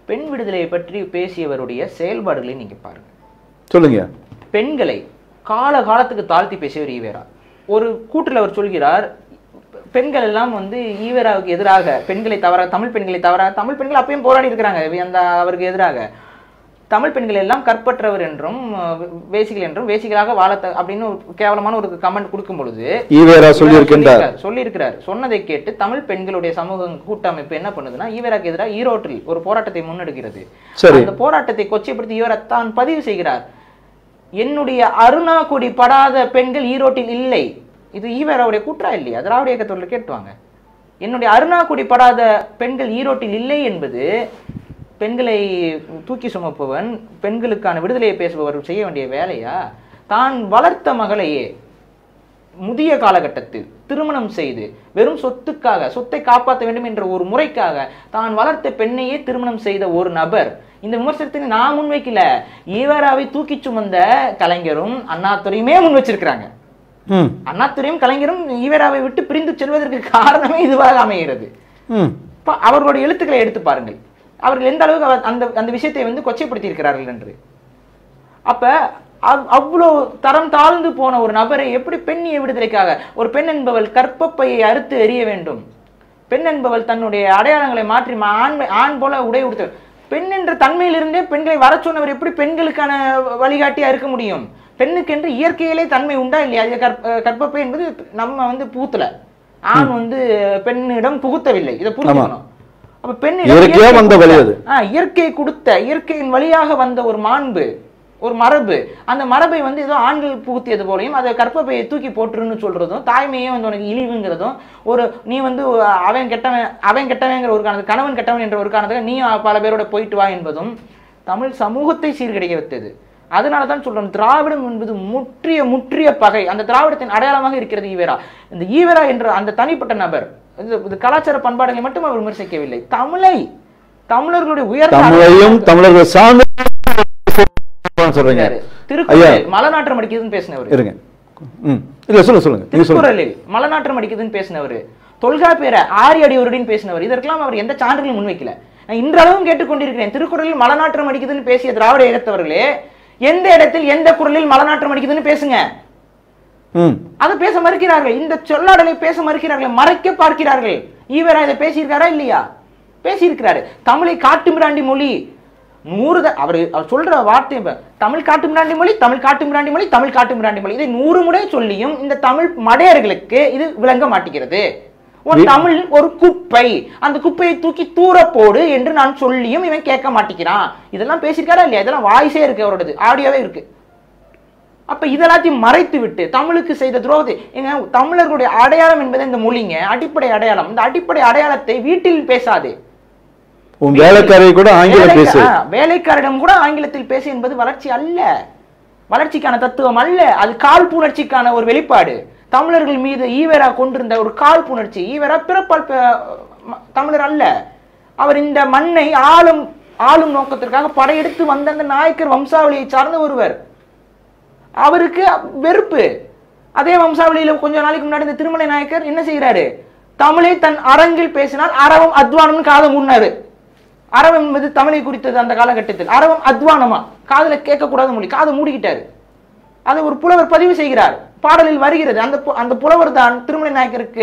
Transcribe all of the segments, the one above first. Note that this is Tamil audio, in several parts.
பெண் விடுதலையை பற்றி பேசியவருடைய செயல்பாடுகளை நீங்க பாருங்க சொல்லுங்க பெண்களை கால காலத்துக்கு தாழ்த்தி பேசியவர் ஈவேரா ஒரு கூற்றில் அவர் சொல்கிறார் பெண்கள் எல்லாம் வந்து ஈவேராவுக்கு எதிராக பெண்களை தவற தமிழ் பெண்களை தவறாக தமிழ் பெண்கள் அப்பயும் போராடி இருக்கிறாங்க அந்த அவருக்கு எதிராக தமிழ் பெண்கள் எல்லாம் கற்பற்றவர் என்றும் அஹ், வேசிகள் என்றும் வேசிகளாக வாழ த- அப்படின்னு ஒரு கேவலமான ஒரு கமெண்ட் கொடுக்கும் பொழுது ஈவேரா சொல்லியிருக்கின்றார் சொல்லியிருக்கிறார் சொல்லியிருக்கிறார் சொன்னதை கேட்டு தமிழ் பெண்களுடைய சமூக கூட்டமைப்பு என்ன பண்ணுதுன்னா ஈவேராக்கு எதிராக ஈரோட்டில் ஒரு போராட்டத்தை முன்னெடுக்கிறது சரி அந்த போராட்டத்தை கொச்சைப்படுத்தி ஈவேரா தான் பதிவு செய்கிறார் என்னுடைய அருணா கொடி படாத பெண்கள் ஈரோட்டில் இல்லை இது ஈவேராவுடைய கூற்றா இல்லையா திராவிட இயக்கத்தோட கேட்டுவாங்க என்னுடைய அருணா கொடி படாத பெண்கள் ஈரோட்டில் இல்லை என்பது பெண்களை தூக்கி சுமப்பவன் பெண்களுக்கான விடுதலையை பேசுபவர் செய்ய வேண்டிய வேலையா தான் வளர்த்த மகளையே முதிய காலகட்டத்தில் திருமணம் செய்து வெறும் சொத்துக்காக சொத்தை காப்பாற்ற வேண்டும் என்ற ஒரு முறைக்காக தான் வளர்த்த பெண்ணையே திருமணம் செய்த ஒரு நபர் இந்த விமர்சனத்தை நான் முன்வைக்கல ஈவராவை தூக்கி சுமந்த கலைஞரும் அண்ணாதுரையுமே முன் வச்சிருக்கிறாங்க ம் அண்ணாதுரையும் கலைஞரும் ஈவராவை விட்டு பிரிந்து செல்வதற்கு காரணமே இதுவாக அமைகிறது ம் ப- அவர்களுடைய எழுத்துக்களை எடுத்து பாருங்கள் அவர்கள் எந்த அளவுக்கு அவர் அந்த அந்த விஷயத்தை வந்து கொச்சைப்படுத்தி இருக்கிறார்கள் என்று அப்ப அவ்- அவ்வளோ தரம் தாழ்ந்து போன ஒரு நபரை எப்படி பெண்ணிய விடுதலைக்காக ஒரு பெண் என்பவள் கற்பப்பையை அறுத்து எறிய வேண்டும் பெண் என்பவள் தன்னுடைய அடையாளங்களை மாற்றி ம- ஆண் ஆண் போல உடை உடுத்த பெண் என்ற தன்மையிலிருந்தே பெண்களை வர சொன்னவர் எப்படி பெண்களுக்கான வழிகாட்டியா இருக்க முடியும் பெண்ணுக்கென்று இயற்கையிலே தன்மை உண்டா இல்லையா அது கற்ப கற்பப்பை என்பது நம்ம வந்து பூத்தல ஆண் வந்து பெண்ணிடம் புகுத்தவில்லை இதை புரிஞ்சுக்கணும் அப்ப பெண்ணிடம் இயற்கையா இயற்கை வந்த வழி கொடுத்த- அது. ஆ, இயற்கை கொடுத்த இயற்கையின் வழியாக வந்த ஒரு மாண்பு ஒரு மரபு அந்த மரபை வந்து ஏதோ ஆண்கள் புகுத்தியது போலையும் அதை கற்பப்பையை தூக்கி போட்டுருன்னு சொல்றதும் தாய்மையே வந்து உனக்கு இழிவுங்கிறதும் ஒரு நீ வந்து அவன் கெட்டவன் அவன் கெட்டவங்கிற ஒரு காரணத்து கணவன் கெட்டவன் என்ற ஒரு காரணத்துக்கு நீ பல பேரோட போயிட்டு வா என்பதும் தமிழ் சமூகத்தை சீர்கடிக்க வைத்தது அதனால தான் சொல்றோம் திராவிடம் என்பது முற்றிய முற்றிய பகை அந்த திராவிடத்தின் அடையாளமாக இருக்கிறது ஈவேரா இந்த ஈவேரா என்ற அந்த தனிப்பட்ட நபர் இது இது கலாச்சார பண்பாடுகளை மட்டும் அவர் விமர்சிக்கவில்லை தமிழை தமிழர்களுடைய உயர்ந்த தமிழையும் தமிழர்கள் சார்ந்த சொல்றீங்க ஐயா திருக்குறளில் மலநாற்றம் அடிக்குதுன்னு பேசினவர் இருங்க ம் இல்ல சொல்லுங்க சொல்லுங்க நீங்க சொல்லுங்க திருக்குறளில் மலநாற்றம் அடிக்குதுன்னு பேசினவர் தொல்காப்பியரை ஆரி அடியோருடன் பேசினவர் இதற்கெல்லாம் அவர் எந்த சான்றுகளும் முன்வைக்கல நான் இன்றளவும் கேட்டுக்கொண்டிருக்கிறேன் திருக்குறளில் மலநாற்றம் அடிக்குதுன்னு பேசிய திராவிட இயக்கத்தவர்களே எந்த இடத்தில் எந்த குரலில் மலநாற்றம் அடிக்குதுன்னு பேசுங்க ம் அதை பேச மறுக்கிறார்கள் இந்த சொல்லாடலை பேச மறுக்கிறார்கள் மறைக்க பார்க்கிறார்கள் ஈவரா இதை பேசியிருக்காரா இல்லையா பேசியிருக்கிறாரு தமிழை காட்டுமிராண்டி மொழி நூறு த- அவர் அவர் சொல்ற வார்த்தை இப்ப, தமிழ் காட்டுமிராண்டி மொழி தமிழ் காட்டுமிராண்டி மொழி தமிழ் காட்டுமிராண்டி மொழி இதை நூறு முறை சொல்லியும் இந்த தமிழ் மடையர்களுக்கு இது விளங்க மாட்டேங்கிறது உன் தமிழ் ஒரு குப்பை அந்த குப்பையை தூக்கி தூர போடு என்று நான் சொல்லியும் இவன் கேட்க மாட்டேங்கிறான் இதெல்லாம் பேசியிருக்காரா இல்லையா இதெல்லாம் வாய்ஸே இருக்கு அவரோடது ஆடியோவே இருக்கு அப்ப இதெல்லாத்தையும் மறைத்து விட்டு தமிழுக்கு செய்த துரோகத்தை ஏங்க தமிழர்களுடைய அடையாளம் என்பது இந்த மொழிங்க அடிப்படை அடையாளம் இந்த அடிப்படை அடையாளத்தை வீட்டில் பேசாதே உன் வேலைக்காரை கூட ஆங்கிலம் வேலைக்கா- பேசு ஆ, வேலைக்காரிடம் கூட ஆங்கிலத்தில் பேசு என்பது வளர்ச்சி அல்ல வளர்ச்சிக்கான தத்துவம் அல்ல அது காழ்ப்புணர்ச்சிக்கான ஒரு வெளிப்பாடு தமிழர்கள் மீது ஈவேரா கொண்டிருந்த ஒரு காழ்ப்புணர்ச்சி ஈவேரா பிறப்பால் ப- ம- தமிழர் அல்ல அவர் இந்த மண்ணை ஆளும் ஆளும் நோக்கத்திற்காக படையெடுத்து வந்த அந்த நாயக்கர் வம்சாவளியை சார்ந்த ஒருவர் அவருக்கு வெறுப்பு அதே வம்சாவளியில கொஞ்ச நாளைக்கு முன்னாடி இந்த திருமலை நாயக்கர் என்ன செய்கிறாரு தமிழை தன் அரங்கில் பேசினால் அரவம் அத்வானம் காதை முன்னாரு அரவம் என்பது தமிழை குறித்தது அந்த காலகட்டத்தில் அரவம் அத்வானமா காதுல கேட்கக்கூடாத மொழி காதை மூடிக்கிட்டாரு அதை ஒரு புலவர் பதிவு செய்கிறார் பாடலில் வருகிறது அந்த பு- அந்த புலவர் தான் திருமலை நாயக்கருக்கு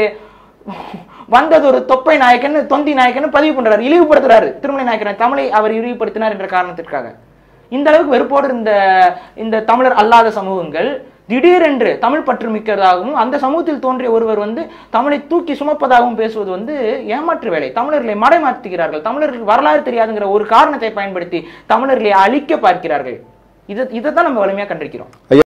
வந்தது ஒரு தொப்பை நாயக்கன் தொந்தி நாயக்கன் பதிவு பண்றாரு இழிவுபடுத்துறாரு திருமலை நாயக்கன் தமிழை அவர் இழிவுபடுத்தினார் என்ற காரணத்திற்காக இந்த அளவுக்கு வெறுப்போடு இருந்த இந்த தமிழர் அல்லாத சமூகங்கள் திடீரென்று தமிழ் பற்று மிக்கதாகவும் அந்த சமூகத்தில் தோன்றிய ஒருவர் வந்து தமிழை தூக்கி சுமப்பதாகவும் பேசுவது வந்து ஏமாற்று வேலை தமிழர்களை மடைமாற்றுகிறார்கள் தமிழர்களுக்கு வரலாறு தெரியாதுங்கிற ஒரு காரணத்தை பயன்படுத்தி தமிழர்களை அழிக்க பார்க்கிறார்கள் இதை இதை தான் நம்ம வலிமையா கண்டிருக்கிறோம் ஐயா